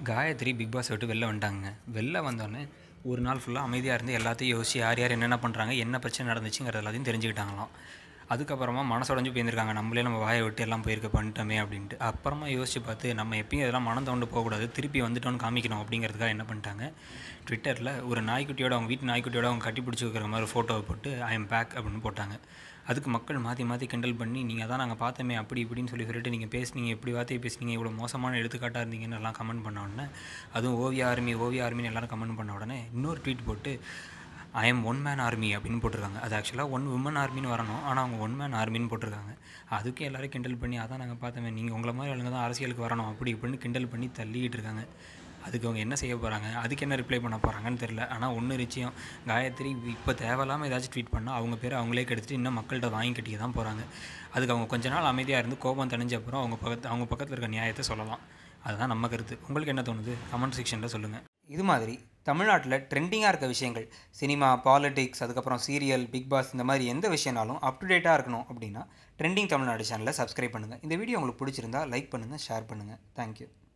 Gayatri big pass விட்டு வெளில வந்துட்டாங்க வெளில வந்தோடனே ஒரு நாள் ஃபுல்லாக அமைதியாக இருந்து எல்லாத்தையும் யோசிச்சு யார் யார் என்னென்ன பண்ணுறாங்க என்ன பிரச்சனை நடந்துச்சுங்கிறது எல்லாத்தையும் தெரிஞ்சுக்கிட்டாங்களாம் அதுக்கப்புறமா மனசுடைஞ்சு போயிருந்திருக்காங்க நம்மளே நம்ம வாயை விட்டு எல்லாம் போயிருக்க பண்ணிட்டோமே அப்படின்ட்டு அப்புறமா யோசிச்சு பார்த்து நம்ம எப்பயும் இதெல்லாம் மனம் தோண்டு போகக்கூடாது திருப்பி வந்துட்டோன்னு காமிக்கணும் அப்படிங்கிறதுக்காக என்ன பண்ணிட்டாங்க ட்விட்டரில் ஒரு நாய்க்குட்டியோட அவங்க வீட்டு நாய்க்குட்டியோட அவங்க கட்டி பிடிச்சி வைக்கிற மாதிரி ஃபோட்டோவை போட்டு ஐ எம் பேக் அப்படின்னு போட்டாங்க அதுக்கு மக்கள் மாற்றி மாற்றி கிண்டல் பண்ணி நீங்கள் அதான் நாங்கள் பார்த்தோமே அப்படி இப்படின்னு சொல்லி சொல்லிட்டு நீங்கள் பேசுனீங்க இப்படி வார்த்தையை பேசுனீங்க இவ்வளோ மோசமான எடுத்துக்காட்டாக இருந்தீங்கன்னு எல்லாம் கமெண்ட் பண்ண உடனே அதுவும் ஓவியா ஆர்மி ஓவியா ஆர்மின்னு எல்லாரும் கமெண்ட் பண்ண உடனே இன்னொரு ட்வீட் போட்டு I am one man army அப்படின்னு போட்டிருக்காங்க அது ஆக்சுவலாக ஒன் உமன் ஆர்மின்னு வரணும் ஆனால் அவங்க ஒன் மேன் ஆர்மின்னு போட்டிருக்காங்க அதுக்கு எல்லாரும் கிண்டல் பண்ணி அதான் நாங்கள் பார்த்தோமே நீங்கள் உங்களை மாதிரி ஆளுங்க தான் அரசியலுக்கு வரணும் அப்படி இப்படின்னு கிண்டல் பண்ணி தள்ளிக்கிட்டு இருக்காங்க அதுக்கு அவங்க என்ன செய்ய போகிறாங்க அதுக்கு என்ன ரிப்ளை பண்ண போகிறாங்கன்னு தெரில ஆனால் ஒன்று நிச்சயம் காயத்ரி இப்போ தேவையில்லாமல் ஏதாச்சும் ட்வீட் பண்ணால் அவங்க பேர் அவங்களே கெடுத்துட்டு இன்னும் மக்கள்கிட்ட வாங்கி கட்டிக்க தான் போகிறாங்க அதுக்கு அவங்க கொஞ்ச நாள் அமைதியாக இருந்து கோபம் தணிஞ்ச அப்புறம் அவங்க பக்கத்து அவங்க பக்கத்தில் இருக்க நியாயத்தை சொல்லலாம் அதுதான் நம்ம கருத்து உங்களுக்கு என்ன தோணுது கமெண்ட் செக்ஷனில் சொல்லுங்கள் இது மாதிரி தமிழ்நாட்டில் ட்ரெண்டிங்காக இருக்க விஷயங்கள் சினிமா பாலிடிக்ஸ் அதுக்கப்புறம் சீரியல் பிக் பாஸ் இந்த மாதிரி எந்த விஷயம்னாலும் அப் டு டேட்டாக இருக்கணும் அப்படின்னா ட்ரெண்டிங் தமிழ்நாடு சேனலை சப்ஸ்கிரைப் பண்ணுங்கள் இந்த வீடியோ உங்களுக்கு பிடிச்சிருந்தா லைக் பண்ணுங்கள் ஷேர் பண்ணுங்கள் தேங்க்யூ